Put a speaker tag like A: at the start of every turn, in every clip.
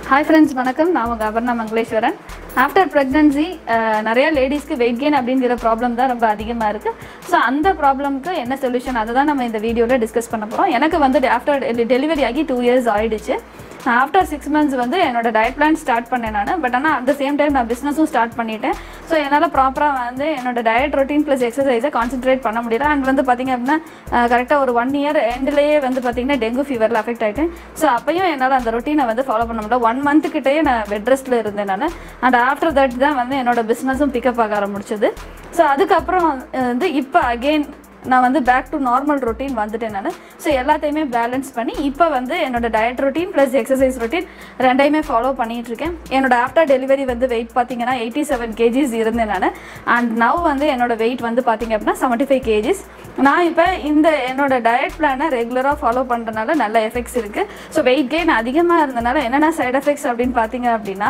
A: hi friends வணக்கம் நான் உங்கள் அபர்ணா மங்களேஸ்வரன் ஆஃப்டர் ப்ரெக்னன்சி நிறைய லேடிஸ்க்கு வெயிட் கெயின் அப்படிங்கிற ப்ராப்ளம் தான் ரொம்ப அதிகமாக இருக்குது ஸோ அந்த ப்ராப்ளம்க்கு என்ன சொல்யூஷன் அதை தான் நம்ம இந்த வீடியோவில் டிஸ்கஸ் பண்ண போகிறோம் எனக்கு வந்து ஆஃப்டர் டெலிவரி ஆகி டூ இயர்ஸ் ஆயிடுச்சு ஆஃப்டர் சிக்ஸ் மந்த்ஸ் வந்து என்னோட டயட் பிளான் ஸ்டார்ட் பண்ணேன் நான் பட் ஆனால் அட் த சேம் டைம் நான் பிஸ்னஸும் ஸ்டார்ட் பண்ணிட்டேன் ஸோ என்னால் ப்ராப்பராக வந்து என்னோட டயட் ரொட்டீன் ப்ளஸ் எக்ஸசைஸை கான்சென்ட்ரேட் பண்ண முடியல அண்ட் வந்து பார்த்திங்க அப்படின்னா கரெக்டாக ஒரு ஒன் இயர் எண்ட்லேயே வந்து பார்த்திங்கன்னா டெங்கு ஃபீவரில் அஃபெக்ட் ஆகிட்டேன் ஸோ அப்பயும் என்னால் அந்த ரொட்டீனை வந்து ஃபாலோ பண்ண முடியல ஒன் மந்த் கிட்டேயே நான் பெட் ரெஸ்ட்டில் இருந்தேன் நான் அண்ட் ஆஃப்டர் தட் தான் வந்து என்னோட பிஸ்னஸும் பிக்கப் ஆக ஆரம்பிச்சது ஸோ அதுக்கப்புறம் வந்து இப்போ அகெயின் நான் வந்து பேக் டு நார்மல் ரொட்டீன் வந்துட்டேன் நான் ஸோ எல்லாத்தையுமே பேலன்ஸ் பண்ணி இப்போ வந்து என்னோட diet routine plus exercise routine ரெண்டையுமே ஃபாலோ பண்ணிட்டு இருக்கேன் என்னோட ஆஃப்டர் டெலிவரி வந்து வெயிட் பார்த்தீங்கன்னா எயிட்டி செவன் கேஜிஸ் இருந்தேன் நான் அண்ட் நவ் வந்து என்னோட வெயிட் வந்து பார்த்தீங்க அப்படின்னா செவன்ட்டி ஃபைவ் கேஜிஸ் நான் இப்போ இந்த என்னோட டயட் பிளானை ரெகுலராக ஃபாலோ பண்ணுறதுனால நல்ல எஃபெக்ட்ஸ் இருக்குது ஸோ வெயிட் கெயின் அதிகமாக இருந்தனால என்னென்ன சைட் எஃபெக்ட்ஸ் அப்படின்னு பார்த்தீங்க அப்படின்னா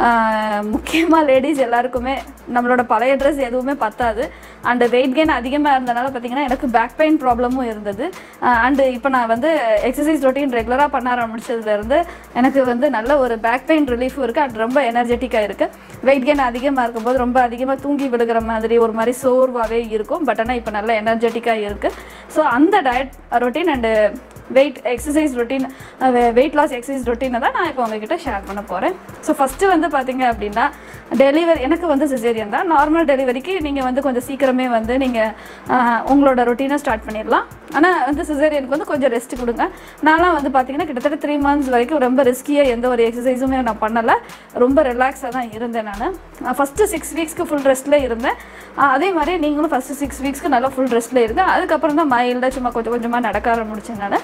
A: முக்கியமாக லேடிஸ் எல்லாருக்குமே நம்மளோட பழைய ட்ரெஸ் எதுவுமே பத்தாது அண்ட் வெயிட் கெயின் அதிகமாக இருந்தனால பார்த்தீங்கன்னா எனக்கு பேக் பெயின் ப்ராப்ளமும் இருந்தது அண்டு இப்போ நான் வந்து எக்ஸசைஸ் ரொட்டீன் ரெகுலராக பண்ண ஆரம்பிச்சதுலேருந்து எனக்கு வந்து நல்ல ஒரு பேக் பெயின் ரிலீஃபும் இருக்குது அண்ட் ரொம்ப எனர்ஜெட்டிக்காக இருக்குது வெயிட் கெயின் அதிகமாக இருக்கும்போது ரொம்ப அதிகமாக தூங்கி விழுகிற மாதிரி ஒரு மாதிரி சோர்வாகவே இருக்கும் பட் ஆனால் இப்போ நல்ல எனர்ஜெட்டிக்காக இருக்குது ஸோ அந்த diet routine and weight exercise routine weight loss exercise ரொட்டீனை தான் நான் இப்போ உங்ககிட்ட ஷேர் பண்ண போகிறேன் ஸோ ஃபஸ்ட்டு வந்து பார்த்தீங்க அப்படின்னா டெலிவரி எனக்கு வந்து சிசேரியன் தான் நார்மல் டெலிவரிக்கு நீங்கள் வந்து கொஞ்சம் சீக்கிரமே வந்து நீங்கள் உங்களோட ரொட்டீனை ஸ்டார்ட் பண்ணிடலாம் ஆனால் வந்து சிசேரியனுக்கு வந்து கொஞ்சம் ரெஸ்ட் கொடுங்க நான்லாம் வந்து பார்த்தீங்கன்னா கிட்டத்தட்ட த்ரீ மந்த்ஸ் வரைக்கும் ரொம்ப ரிஸ்கியாக எந்த ஒரு எக்ஸசைஸுமே நான் பண்ணலை ரொம்ப ரிலாக்ஸாக தான் இருந்தேன் நான் ஃபஸ்ட்டு சிக்ஸ் வீக்ஸ்க்கு ஃபுல் ரெஸ்ட்டில் இருந்தேன் அதே மாதிரி நீங்களும் ஃபஸ்ட்டு சிக்ஸ் வீக்ஸ்க்கு நல்லா ஃபுல் ரெஸ்ட்டில் இருங்க அதுக்கப்புறம் தான் மைல்டாக சும்மா கொஞ்சம் கொஞ்சமாக நடக்க ஆரம்பிச்சேன் நான்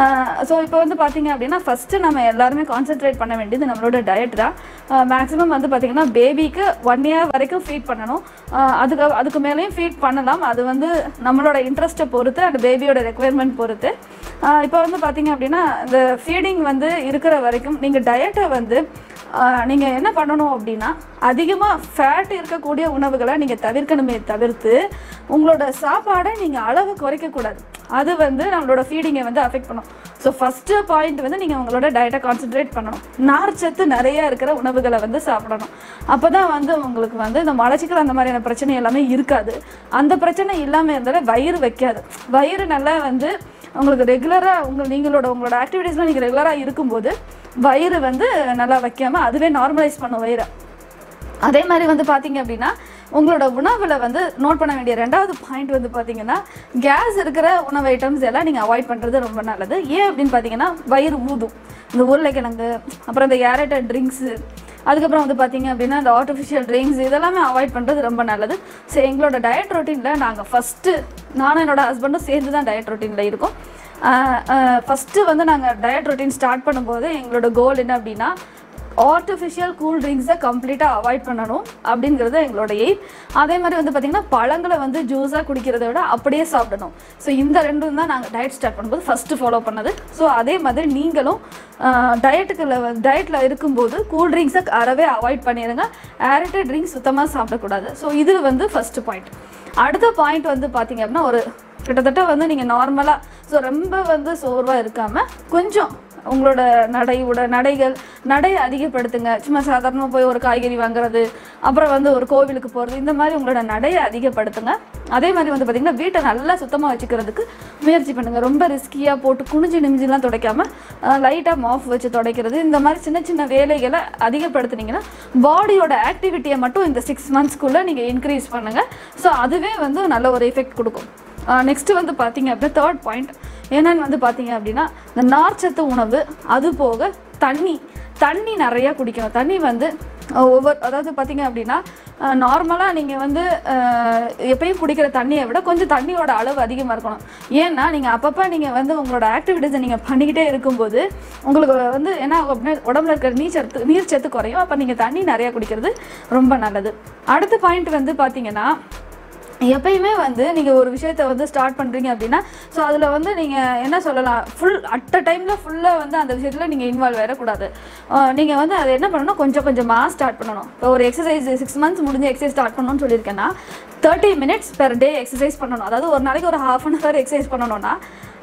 A: ஸோ இப்போ வந்து பார்த்தீங்க அப்படின்னா ஃபஸ்ட்டு நம்ம எல்லாருமே கான்சென்ட்ரேட் பண்ண வேண்டியது நம்மளோட டயட் தான் மேக்ஸிமம் வந்து பார்த்திங்கன்னா பேபிக்கு ஒன் இயர் வரைக்கும் ஃபீட் பண்ணணும் அதுக்கு அதுக்கு மேலேயும் ஃபீட் பண்ணலாம் அது வந்து நம்மளோட இன்ட்ரெஸ்ட்டை பொறுத்து அந்த பேபியோட ரெக்குயர்மெண்ட் பொறுத்து இப்போ வந்து பார்த்திங்க அப்படின்னா இந்த ஃபீடிங் வந்து இருக்கிற வரைக்கும் நீங்கள் டயட்டை வந்து நீங்கள் என்ன பண்ணணும் அப்படின்னா அதிகமாக ஃபேட் இருக்கக்கூடிய உணவுகளை நீங்கள் தவிர்க்கணுமே தவிர்த்து உங்களோட சாப்பாடை நீங்கள் அளவு குறைக்கக்கூடாது அது வந்து நம்மளோட ஃபீடிங்கை வந்து அஃபெக்ட் பண்ணும் ஸோ ஃபஸ்ட்டு பாயிண்ட் வந்து நீங்கள் உங்களோட டயட்டை கான்சென்ட்ரேட் பண்ணணும் நார்ச்சத்து நிறைய இருக்கிற உணவுகளை வந்து சாப்பிடணும் அப்போ தான் வந்து உங்களுக்கு வந்து இந்த மலச்சிக்கல் அந்த மாதிரியான பிரச்சனை எல்லாமே இருக்காது அந்த பிரச்சனை இல்லாமல் இருந்தாலே வயிறு வைக்காது வயிறு நல்லா வந்து உங்களுக்கு ரெகுலராக உங்கள் நீங்களோட உங்களோட ஆக்டிவிட்டீஸ்லாம் நீங்கள் ரெகுலராக இருக்கும்போது வயிறு வந்து நல்லா வைக்காமல் அதுவே நார்மலைஸ் பண்ணும் வயிறை அதே மாதிரி வந்து பார்த்தீங்க அப்படின்னா உங்களோட உணவில் வந்து நோட் பண்ண வேண்டிய ரெண்டாவது பாயிண்ட் வந்து பார்த்தீங்கன்னா கேஸ் இருக்கிற உணவு ஐட்டம்ஸ் எல்லாம் நீங்கள் அவாய்ட் பண்ணுறது ரொம்ப நல்லது ஏன் அப்படின்னு பார்த்தீங்கன்னா வயிறு ஊதும் இந்த உருளைக்கிழங்கு அப்புறம் இந்த ஏரேட்டட் ட்ரிங்க்ஸு அதுக்கப்புறம் வந்து பார்த்தீங்க அப்படின்னா இந்த ஆர்டிஃபிஷியல் ட்ரிங்க்ஸ் இதெல்லாமே அவாய்ட் பண்ணுறது ரொம்ப நல்லது ஸோ எங்களோட டயட் ரொட்டீனில் நாங்கள் ஃபஸ்ட்டு நானும் என்னோட ஹஸ்பண்டும் சேர்ந்து தான் டயட் ரொட்டீனில் இருக்கோம் ஃபஸ்ட்டு வந்து நாங்கள் டயட் ரொட்டீன் ஸ்டார்ட் பண்ணும்போது எங்களோட கோல் என்ன அப்படின்னா ஆர்டிஃபிஷியல் கூல் ட்ரிங்க்ஸை கம்ப்ளீட்டாக அவாய்ட் பண்ணணும் அப்படிங்கிறது எங்களோட எய்ம் அதே மாதிரி வந்து பார்த்திங்கன்னா பழங்களை வந்து ஜூஸாக குடிக்கிறத விட அப்படியே சாப்பிடணும் ஸோ இந்த ரெண்டும் தான் நாங்கள் டயட் ஸ்டார்ட் பண்ணும்போது ஃபஸ்ட்டு ஃபாலோ பண்ணது ஸோ அதே மாதிரி நீங்களும் டயட்டுக்குள்ள டயட்டில் இருக்கும்போது கூல் ட்ரிங்க்ஸை அறவே அவாய்ட் பண்ணிடுங்க ஏரட்டட் ட்ரிங்க்ஸ் சுத்தமாக சாப்பிடக்கூடாது ஸோ இது வந்து ஃபஸ்ட்டு பாயிண்ட் அடுத்த பாயிண்ட் வந்து பார்த்திங்க அப்படின்னா ஒரு கிட்டத்தட்ட வந்து நீங்கள் நார்மலாக ஸோ ரொம்ப வந்து சோர்வாக இருக்காமல் கொஞ்சம் உங்களோட நடை உட நடைகள் நடை அதிகப்படுத்துங்க சும்மா சாதாரணமாக போய் ஒரு காய்கறி வாங்குறது அப்புறம் வந்து ஒரு கோவிலுக்கு போகிறது இந்த மாதிரி உங்களோட நடையை அதிகப்படுத்துங்க அதே மாதிரி வந்து பார்த்திங்கன்னா வீட்டை நல்லா சுத்தமாக வச்சுக்கிறதுக்கு முயற்சி பண்ணுங்கள் ரொம்ப ரிஸ்கியாக போட்டு குனிஞ்சு நிமிஞ்சிலாம் துடைக்காமல் லைட்டாக மாஃப் வச்சு துடைக்கிறது இந்த மாதிரி சின்ன சின்ன வேலைகளை அதிகப்படுத்துனீங்கன்னா பாடியோட ஆக்டிவிட்டியை மட்டும் இந்த சிக்ஸ் மந்த்ஸ்க்குள்ளே நீங்கள் இன்க்ரீஸ் பண்ணுங்கள் ஸோ அதுவே வந்து நல்ல ஒரு எஃபெக்ட் கொடுக்கும் நெக்ஸ்ட்டு வந்து பார்த்தீங்க அப்படின்னா தேர்ட் பாயிண்ட் என்னன்னு வந்து பார்த்தீங்க அப்படின்னா இந்த நார்ச்சத்து உணவு அது போக தண்ணி தண்ணி நிறையா குடிக்கணும் தண்ணி வந்து ஒவ்வொரு அதாவது பார்த்தீங்க அப்படின்னா நார்மலாக நீங்கள் வந்து எப்பயும் குடிக்கிற தண்ணியை விட கொஞ்சம் தண்ணியோட அளவு அதிகமாக இருக்கணும் ஏன்னா நீங்கள் அப்பப்போ நீங்கள் வந்து உங்களோட ஆக்டிவிட்டீஸை நீங்கள் பண்ணிக்கிட்டே இருக்கும்போது உங்களுக்கு வந்து என்ன அப்படின்னா உடம்புல இருக்கிற நீர் சத்து நீர் சத்து குறையும் அப்போ நீங்கள் தண்ணி நிறையா குடிக்கிறது ரொம்ப நல்லது அடுத்த பாயிண்ட் வந்து பார்த்தீங்கன்னா எப்பயுமே வந்து நீங்கள் ஒரு விஷயத்த வந்து ஸ்டார்ட் பண்ணுறீங்க அப்படின்னா ஸோ அதில் வந்து நீங்கள் என்ன சொல்லலாம் ஃபுல் அட் அ டைமில் ஃபுல்லாக வந்து அந்த விஷயத்தில் நீங்கள் இன்வால்வ் ஆகிடக்கூடாது நீங்கள் வந்து அதை என்ன பண்ணணும் கொஞ்சம் கொஞ்சமாக ஸ்டார்ட் பண்ணணும் இப்போ ஒரு எக்ஸசைஸ் சிக்ஸ் மந்த்ஸ் முடிஞ்சு எக்ஸசைஸ் ஸ்டார்ட் பண்ணணும்னு சொல்லியிருக்கேன்னா thirty minutes per day exercise பண்ணணும் அதாவது ஒரு நாளைக்கு ஒரு ஹாஃப் அன் ஹவர் எக்ஸசைஸ் பண்ணணும்னா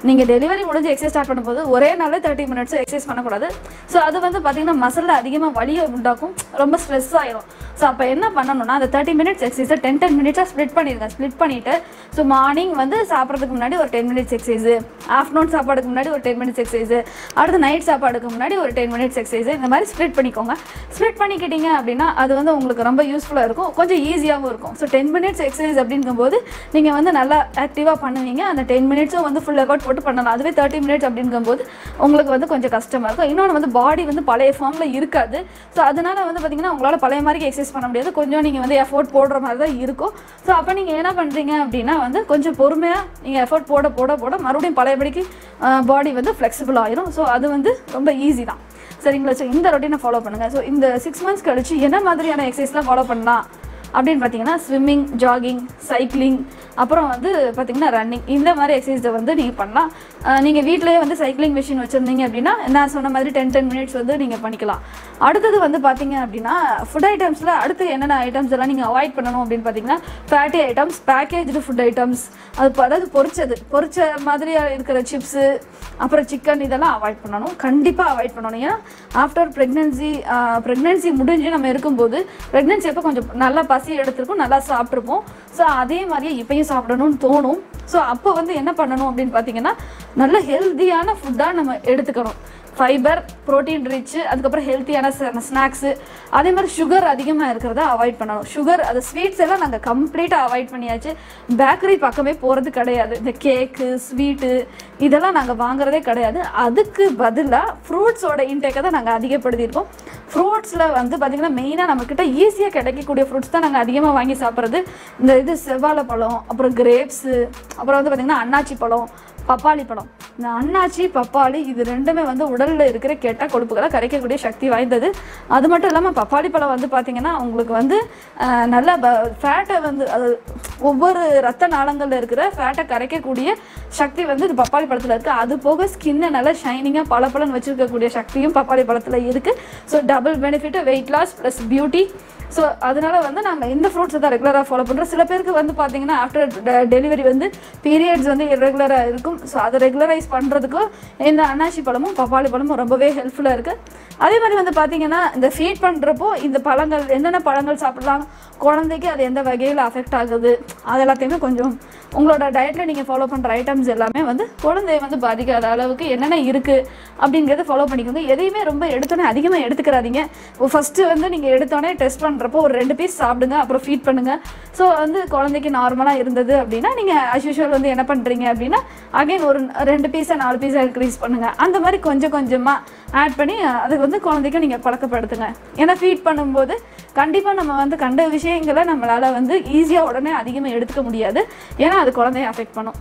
A: நீங்கள் டெலிவரி முடிஞ்சு எக்ஸசைஸ் ஸ்டார்ட் பண்ணும்போது ஒரே நாளில் தேர்ட்டி மினிட்ஸ் எக்ஸசைஸ் பண்ணக்கூடாது ஸோ அது வந்து பார்த்தீங்கன்னா மசிலில் அதிகமாக வலியை உண்டாக்கும் ரொம்ப ஸ்ட்ரெஸ் ஆயிரும் ஸோ அப்போ என்ன பண்ணணும்னா அந்த தேர்ட்டி மினிட்ஸ் எக்ஸசைஸை டென் டென் மினிட்ஸாக ஸ்ப்ளிட் பண்ணிடுங்க ஸ்ப்ளிட் பண்ணிவிட்டு ஸோ மார்னிங் வந்து சாப்பிட்றதுக்கு முன்னாடி ஒரு டென் மினிட்ஸ் எக்ஸசைஸு ஆஃப்டர்நூன் சாப்பாடுக்கு முன்னாடி ஒரு டென் மினிட்ஸ் எக்ஸசைஸு அடுத்து நைட் சாப்பாடுக்கு முன்னாடி ஒரு டென் மினிட்ஸ் எக்ஸசைஸ் இந்த மாதிரி ஸ்ப்ளிட் பண்ணிக்கோங்க ஸ்ப்ளிட் பண்ணிக்கிட்டீங்க அப்படின்னா அது வந்து உங்களுக்கு ரொம்ப யூஸ்ஃபுல்லாக இருக்கும் கொஞ்சம் ஈஸியாகவும் இருக்கும் ஸோ டென் மினிட்ஸ் எக்ஸசைஸ் அப்படிங்கும்போது நீங்கள் வந்து நல்லா ஆக்டிவாக பண்ணுவீங்க அந்த டென் மினிட்ஸும் வந்து ஃபுல் எஃபர்ட் போட்டு பண்ணலாம் அதுவே தேர்ட்டி மினிட்ஸ் அப்படிங்கும்போது உங்களுக்கு வந்து கொஞ்சம் கஷ்டமாக இருக்கும் இன்னொன்று வந்து பாடி வந்து பழைய ஃபார்மில் இருக்காது ஸோ அதனால வந்து பார்த்தீங்கன்னா உங்களால் பழைய மாதிரி எக்ஸசைஸ் பண்ண முடியாது கொஞ்சம் நீங்கள் வந்து எஃபோர்ட் போடுற மாதிரி தான் இருக்கும் ஸோ அப்போ நீங்கள் என்ன பண்ணுறீங்க அப்படின்னா வந்து கொஞ்சம் பொறுமையாக நீங்கள் எஃபோர்ட் போட போட போட மறுபடியும் பழையபடிக்கு பாடி வந்து ஃப்ளெக்சிபிள் ஆயிரும் ஸோ அது வந்து ரொம்ப ஈஸி தான் சரிங்களா ஸோ இந்த ரொட்டீனை ஃபாலோ பண்ணுங்கள் ஸோ இந்த சிக்ஸ் மந்த்ஸ் கழிச்சு என்ன மாதிரியான எக்ஸசைஸ்லாம் ஃபாலோ பண்ணலாம் அப்படின்னு பார்த்தீங்கன்னா ஸ்விம்மிங் ஜாகிங் சைக்கிளிங் அப்புறம் வந்து பார்த்தீங்கன்னா ரன்னிங் இந்த மாதிரி எக்ஸசைஸை வந்து நீங்கள் பண்ணலாம் நீங்கள் வீட்டிலேயே வந்து சைக்கிளிங் மிஷின் வச்சுருந்தீங்க அப்படின்னா நான் சொன்ன மாதிரி டென் டென் மினிட்ஸ் வந்து நீங்கள் பண்ணிக்கலாம் அடுத்தது வந்து பார்த்தீங்க அப்படின்னா ஃபுட் ஐட்டம்ஸில் அடுத்து என்னென்ன ஐட்டம்ஸ் எல்லாம் நீங்கள் அவாய்ட் பண்ணணும் அப்படின்னு பார்த்தீங்கன்னா fatty items packaged food items அது ப- அதாவது பொரிச்சது பொரிச்ச மாதிரி இருக்கிற சிப்ஸு அப்புறம் சிக்கன் இதெல்லாம் அவாய்ட் பண்ணணும் கண்டிப்பாக அவாய்ட் பண்ணணும் ஏன்னா ஆஃப்டர் ப்ரெக்னென்சி ப்ரெக்னென்சி முடிஞ்சு நம்ம இருக்கும்போது ப்ரெக்னென்சி அப்போ கொஞ்சம் நல்லா பசி எடுத்திருக்கும் நல்லா சாப்பிட்ருப்போம் ஸோ அதே மாதிரியே இப்பயும் சாப்பிடணும்னு தோணும் ஸோ அப்போ வந்து என்ன பண்ணணும் அப்படின்னு பார்த்தீங்கன்னா நல்ல ஹெல்த்தியான ஃபுட்டாக நம்ம எடுத்துக்கணும் ஃபைபர் ப்ரோட்டீன் ரிச் அதுக்கப்புறம் ஹெல்த்தியான ஸ்நாக்ஸு அதே மாதிரி சுகர் அதிகமாக இருக்கிறத அவாய்ட் பண்ணணும் சுகர் அது ஸ்வீட்ஸ் எல்லாம் நாங்கள் கம்ப்ளீட்டாக அவாய்ட் பண்ணியாச்சு பேக்கரி பக்கமே போகிறது கிடையாது இந்த கேக்கு ஸ்வீட்டு இதெல்லாம் நாங்கள் வாங்குறதே கிடையாது அதுக்கு பதிலாக ஃப்ரூட்ஸோட இன்டேக்கை தான் நாங்கள் அதிகப்படுத்தியிருக்கோம் ஃப்ரூட்ஸில் வந்து பார்த்திங்கன்னா மெயினாக நம்மக்கிட்ட ஈஸியாக கிடைக்கக்கூடிய ஃப்ரூட்ஸ் தான் நாங்கள் அதிகமாக வாங்கி சாப்பிட்றது இந்த இது செவ்வாழை பழம் அப்புறம் கிரேப்ஸு அப்புறம் வந்து பார்த்திங்கன்னா அன்னாச்சி பழம் பப்பாளி பழம் இந்த அன்னாச்சி பப்பாளி இது ரெண்டுமே வந்து உடலில் இருக்கிற கெட்ட கொழுப்புகளை கரைக்கக்கூடிய சக்தி வாய்ந்தது அது மட்டும் இல்லாமல் பப்பாளி பழம் வந்து பார்த்திங்கன்னா உங்களுக்கு வந்து அஹ், நல்ல ஃபேட்டை வந்து அது ஒவ்வொரு ரத்த நாளங்களில் இருக்கிற ஃபேட்டை கரைக்கக்கூடிய சக்தி வந்து இது பப்பாளி பழத்தில் இருக்குது அது போக ஸ்கின்னை நல்லா ஷைனிங்காக பளபளன்னு வச்சிருக்கக்கூடிய சக்தியும் பப்பாளி பழத்தில் இருக்குது so double benefit weight loss plus beauty so அதனால வந்து நாங்கள் இந்த ஃப்ரூட்ஸை தான் ரெகுலராக ஃபாலோ பண்ணுறோம் சில பேருக்கு வந்து பார்த்தீங்கன்னா ஆஃப்டர் டெலிவரி வந்து பீரியட்ஸ் வந்து இரெகுலராக இருக்கும் ஸோ அதை ரெகுலரைஸ் பண்ணுறதுக்கும் இந்த அன்னாசி பழமும் பப்பாளி பழமும் ரொம்பவே ஹெல்ப்ஃபுல்லாக இருக்குது அதே மாதிரி வந்து பார்த்தீங்கன்னா இந்த ஃபீட் பண்ணுறப்போ இந்த பழங்கள் என்னென்ன பழங்கள் சாப்பிடலாம் குழந்தைக்கு அது எந்த வகையில் அஃபெக்ட் ஆகுது அது எல்லாத்தையுமே கொஞ்சம் உங்களோட டயட்டில் நீங்கள் ஃபாலோ பண்ணுற ஐட்டம்ஸ் எல்லாமே வந்து குழந்தைய வந்து பாதிக்காத அளவுக்கு என்னென்ன இருக்குது அப்படிங்கிறத ஃபாலோ பண்ணிக்கோங்க எதையுமே ரொம்ப எடுத்தோன்னே அதிகமாக எடுத்துக்கிறாதீங்க ஃபஸ்ட்டு வந்து நீங்கள் எடுத்தோடனே டெஸ்ட் பண்ணுறப்போ ஒரு ரெண்டு பீஸ் சாப்பிடுங்க அப்புறம் ஃபீட் பண்ணுங்கள் ஸோ வந்து குழந்தைக்கு நார்மலாக இருந்தது அப்படின்னா நீங்கள் as usual வந்து என்ன பண்ணுறீங்க அப்படின்னா அகைன் ஒரு ரெண்டு பீஸை நாலு பீஸை இன்க்ரீஸ் பண்ணுங்கள் அந்த மாதிரி கொஞ்சம் கொஞ்சமாக ஆட் பண்ணி அதுக்கு வந்து குழந்தைக்கு நீங்கள் பழக்கப்படுத்துங்க ஏன்னா ஃபீட் பண்ணும்போது கண்டிப்பாக நம்ம வந்து கண்ட விஷயங்களை நம்மளால் வந்து ஈஸியாக உடனே அதிகமாக எடுத்துக்க முடியாது ஏன்னா அது குழந்தைய அஃபெக்ட் பண்ணும்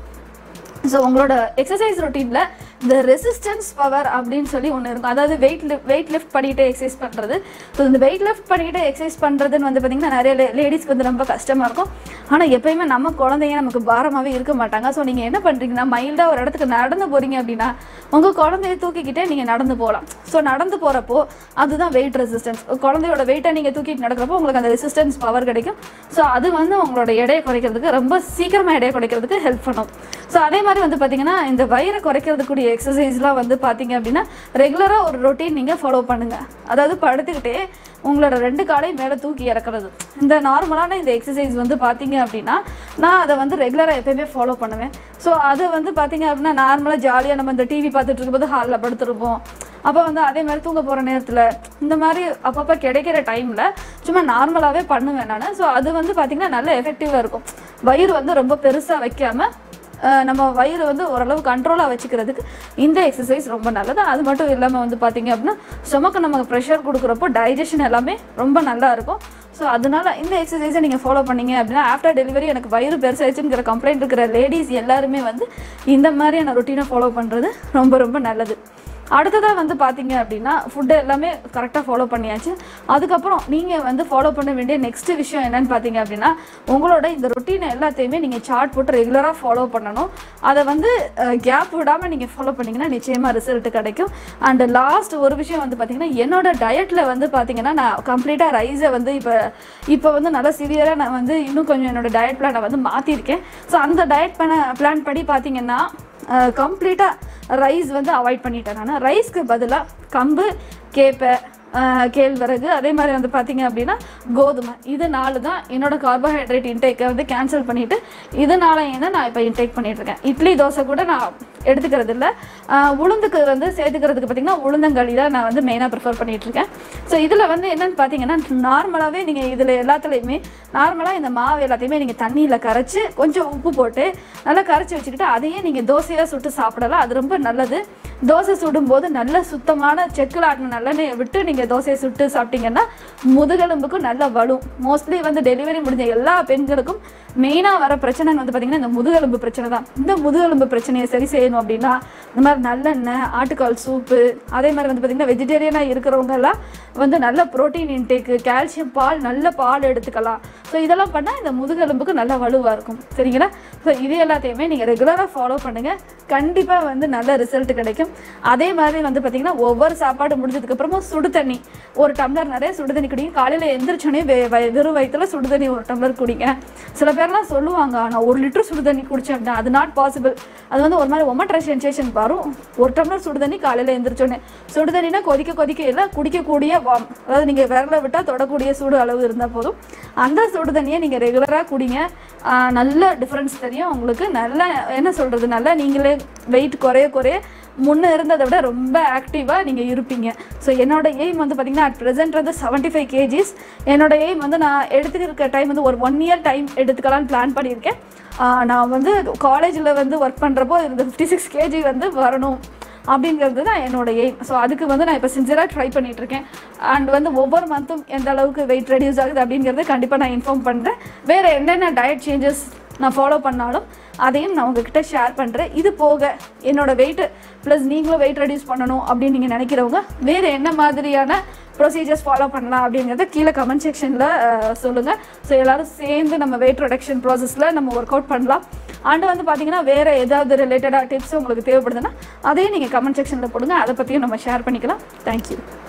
A: ஸோ உங்களோட எக்ஸசைஸ் ரொட்டீனில் இந்த ரெசிஸ்டன்ஸ் பவர் அப்படின்னு சொல்லி ஒன்று இருக்கும் அதாவது வெயிட் லிஃப்ட் வெயிட் லிஃப்ட் பண்ணிட்டு எக்ஸசைஸ் பண்ணுறது ஸோ இந்த வெயிட் லிஃப்ட் பண்ணிட்டு எக்ஸசைஸ் பண்ணுறதுன்னு வந்து பார்த்திங்கன்னா நிறைய லேடிஸ்க்கு வந்து ரொம்ப கஷ்டமாக இருக்கும் ஆனால் எப்பயுமே நம்ம குழந்தைங்க நமக்கு பாரமாகவே இருக்க மாட்டாங்க ஸோ நீங்கள் என்ன பண்ணுறீங்கன்னா மைல்டாக ஒரு இடத்துக்கு நடந்து போகிறீங்க அப்படின்னா உங்கள் குழந்தைய தூக்கிக்கிட்டே நீங்கள் நடந்து போகலாம் ஸோ நடந்து போகிறப்போ அதுதான் வெயிட் ரெசிஸ்டன்ஸ் குழந்தையோட வெயிட்டை நீங்கள் தூக்கிட்டு நடக்கிறப்போ உங்களுக்கு அந்த ரெசிஸ்டன்ஸ் பவர் கிடைக்கும் ஸோ அது வந்து உங்களோட எடையை குறைக்கிறதுக்கு ரொம்ப சீக்கிரமாக எடையை குறைக்கிறதுக்கு ஹெல்ப் பண்ணும் ஸோ அதே மாதிரி வந்து பார்த்தீங்கன்னா இந்த வயிறை குறைக்கிறதுக்கூடிய எக்ஸசைஸ்லாம் வந்து பார்த்தீங்க அப்படின்னா ரெகுலராக ஒரு ரொட்டீன் நீங்கள் ஃபாலோ பண்ணுங்கள் அதாவது படுத்துக்கிட்டே உங்களோட ரெண்டு காலையும் மேலே தூக்கி இறக்குறது இந்த நார்மலான இந்த எக்ஸசைஸ் வந்து பார்த்தீங்க அப்படின்னா நான் அதை வந்து ரெகுலராக எப்பயுமே ஃபாலோ பண்ணுவேன் ஸோ அது வந்து பார்த்தீங்க அப்படின்னா நார்மலாக ஜாலியாக நம்ம இந்த டிவி பார்த்துட்டு இருக்கும்போது ஹாலில் படுத்துருப்போம் அப்போ வந்து அதே மாதிரி தூங்க போகிற நேரத்தில் இந்த மாதிரி அப்பப்போ கிடைக்கிற டைமில் சும்மா நார்மலாகவே பண்ணுவேன் நான் ஸோ அது வந்து பார்த்திங்கன்னா நல்ல எஃபெக்டிவாக இருக்கும் வயிறு வந்து ரொம்ப பெருசாக வைக்காம அஹ், நம்ம வயிறு வந்து ஓரளவு கண்ட்ரோலாக வச்சுக்கிறதுக்கு இந்த எக்ஸசைஸ் ரொம்ப நல்லது அது மட்டும் இல்லாமல் வந்து பார்த்திங்க அப்படின்னா ஸ்டொமக்கு நமக்கு ப்ரெஷர் கொடுக்குறப்போ டைஜஷன் எல்லாமே ரொம்ப நல்லா இருக்கும் ஸோ அதனால இந்த எக்ஸசைஸை நீங்கள் ஃபாலோ பண்ணீங்க அப்படின்னா ஆஃப்டர் டெலிவரி எனக்கு வயிறு பெருசாகிடுச்சுங்கிற கம்ப்ளைண்ட் இருக்கிற லேடிஸ் எல்லாருமே வந்து இந்த மாதிரியான ரொட்டீனை ஃபாலோ பண்ணுறது ரொம்ப ரொம்ப நல்லது அடுத்ததாக வந்து பார்த்தீங்க அப்படின்னா ஃபுட்டு எல்லாமே கரெக்டாக ஃபாலோ பண்ணியாச்சு அதுக்கப்புறம் நீங்கள் வந்து ஃபாலோ பண்ண வேண்டிய நெக்ஸ்ட் விஷயம் என்னன்னு பார்த்தீங்க அப்படின்னா உங்களோட இந்த ரொட்டீனை எல்லாத்தையுமே நீங்கள் சார்ட் போட்டு ரெகுலராக ஃபாலோ பண்ணணும் அதை வந்து கேப் விடாமல் நீங்கள் ஃபாலோ பண்ணிங்கன்னா நிச்சயமாக ரிசல்ட் கிடைக்கும் அண்ட் லாஸ்ட் ஒரு விஷயம் வந்து பார்த்தீங்கன்னா என்னோட டயட்டில் வந்து பார்த்தீங்கன்னா நான் கம்ப்ளீட்டாக ரைஸை வந்து இப்போ இப்போ வந்து நல்லா சிவியராக நான் வந்து இன்னும் கொஞ்சம் என்னோட டயட் பிளானை வந்து மாற்றிருக்கேன் ஸோ அந்த டயட் பண்ண பிளான் படி பார்த்தீங்கன்னா கம்ப்ளீட்டாக ரைஸ் வந்து அவாய்ட் பண்ணிட்டேன் நான் ரைஸ்க்கு பதிலாக கம்பு கேப்பை ஆஹ் கேழ்வரகு அதே மாதிரி வந்து பார்த்தீங்க அப்படின்னா கோதுமை இது நாலு தான் என்னோட கார்போஹைட்ரேட் இன்டேக்கை வந்து கேன்சல் பண்ணிவிட்டு இதனால என்ன நான் இப்போ இன்டேக் பண்ணிட்டு இருக்கேன் இட்லி தோசை கூட நான் எடுத்துக்கிறது இல்லை ஆஹ் உளுந்துக்கு வந்து சேர்த்துக்கிறதுக்கு பார்த்தீங்கன்னா உளுந்தங்களி தான் நான் வந்து மெயினாக ப்ரிஃபர் பண்ணிட்டு இருக்கேன் ஸோ இதில் வந்து என்னன்னு பார்த்தீங்கன்னா நார்மலாகவே நீங்கள் இதில் எல்லாத்துலேயுமே நார்மலாக இந்த மாவு எல்லாத்தையுமே நீங்கள் தண்ணியில் கரைச்சி கொஞ்சம் உப்பு போட்டு நல்லா கரைச்சி வச்சுக்கிட்டு அதையே நீங்கள் தோசையாக சுட்டு சாப்பிடலாம் அது ரொம்ப நல்லது தோசை சுடும்போது நல்ல சுத்தமான செக்கில் ஆட்டின நல்லெண்ணெயை விட்டு நீங்கள் தோசையை சுட்டு சாப்பிட்டீங்கன்னா முதுகெலும்புக்கும் நல்ல வலும் மோஸ்ட்லி வந்து டெலிவரி முடிஞ்ச எல்லா பெண்களுக்கும் மெயினாக வர பிரச்சனை வந்து பார்த்திங்கன்னா இந்த முதுகெலும்பு பிரச்சனை தான் இந்த முதுகெலும்பு பிரச்சனையை சரி செய்யணும் அப்படின்னா இந்த மாதிரி நல்லெண்ணெய் ஆட்டுக்கால் சூப்பு அதே மாதிரி வந்து பார்த்திங்கன்னா வெஜிடேரியனாக இருக்கிறவங்க எல்லாம் வந்து நல்ல ப்ரோட்டீன் இன்டேக்கு கால்சியம் பால் நல்ல பால் எடுத்துக்கலாம் ஸோ இதெல்லாம் பண்ணால் இந்த முதுகெலும்புக்கு நல்ல வலுவாக இருக்கும் சரிங்களா ஸோ இது எல்லாத்தையுமே நீங்கள் ரெகுலராக ஃபாலோ பண்ணுங்கள் கண்டிப்பாக வந்து நல்ல ரிசல்ட் கிடைக்கும் அதே மாதிரி வந்து பார்த்திங்கன்னா ஒவ்வொரு சாப்பாடு முடிஞ்சதுக்கப்புறமும் சுடு தண்ணி ஒரு டம்ளர் நிறைய சுடு தண்ணி குடிங்க காலையில் எந்திரிச்சோடனே வெ- வெ- வெறும் வயிற்றுல சுடு தண்ணி ஒரு டம்ளர் குடிங்க சில பேர்லாம் சொல்லுவாங்க நான் ஒரு லிட்டர் சுடு தண்ணி குடிச்சேன் அப்படின்னா அது நாட் பாசிபிள் அது வந்து ஒரு மாதிரி ஒமட்ற சென்சேஷன் வரும் ஒரு டம்ளர் சுடு தண்ணி காலையில் எந்திரிச்சோடனே சுடு தண்ணினா கொதிக்க கொதிக்க இல்லை குடிக்கக்கூடிய வாம் அதாவது நீங்கள் விரல விட்டால் தொடக்கூடிய சூடு அளவு இருந்தால் போதும் அந்த சுடு தண்ணியை நீங்கள் ரெகுலராக குடிங்க ஆஹ் நல்ல டிஃப்ரென்ஸ் தெரியும் உங்களுக்கு நல்ல என்ன சொல்கிறது நல்லா நீங்களே வெயிட் குறைய குறைய முன்ன இருந்ததை விட ரொம்ப ஆக்டிவாக நீங்கள் இருப்பீங்க ஸோ என்னோட எய்ம் வந்து பார்த்தீங்கன்னா அட் ப்ரெசென்ட் வந்து செவன்ட்டி ஃபைவ் கேஜிஸ் என்னோட எய்ம் வந்து நான் எடுத்துக்கிற டைம் வந்து ஒரு ஒன் இயர் டைம் எடுத்துக்கலாம்னு பிளான் பண்ணியிருக்கேன் ஆஹ் நான் வந்து காலேஜில் வந்து ஒர்க் பண்ணுறப்போ இந்த ஃபிஃப்டி சிக்ஸ் கேஜி வந்து வரணும் அப்படிங்கிறது தான் என்னோட எய்ம் ஸோ அதுக்கு வந்து நான் இப்போ சின்சியராக ட்ரை பண்ணிட்டு இருக்கேன் அண்ட் வந்து ஒவ்வொரு மந்த்தும் எந்த அளவுக்கு வெயிட் ரெடியூஸ் ஆகுது அப்படிங்கிறத கண்டிப்பாக நான் இன்ஃபார்ம் பண்ணுறேன் வேறு என்னென்ன டயட் சேஞ்சஸ் நான் ஃபாலோ பண்ணாலும் அதையும் நான் உங்ககிட்ட ஷேர் பண்ணுறேன் இது போக என்னோட வெயிட் ப்ளஸ் நீங்களும் வெயிட் ரெடியூஸ் பண்ணணும் அப்படின்னு நீங்கள் நினைக்கிறவங்க வேறு என்ன மாதிரியான ப்ரொசீஜர்ஸ் ஃபாலோ பண்ணலாம் அப்படிங்கிறத கீழே கமெண்ட் செக்ஷனில் சொல்லுங்கள் ஸோ எல்லாரும் சேர்ந்து நம்ம வெயிட் ரிடக்ஷன் ப்ராசஸில் நம்ம ஒர்க் அவுட் பண்ணலாம் அண்ட் வந்து பார்த்தீங்கன்னா வேறு ஏதாவது ரிலேட்டடாக டிப்ஸ் உங்களுக்கு தேவைப்படுதுன்னா அதையும் நீங்கள் கமெண்ட் செக்ஷனில் போடுங்க அதை பற்றியும் நம்ம ஷேர் பண்ணிக்கலாம் தேங்க்யூ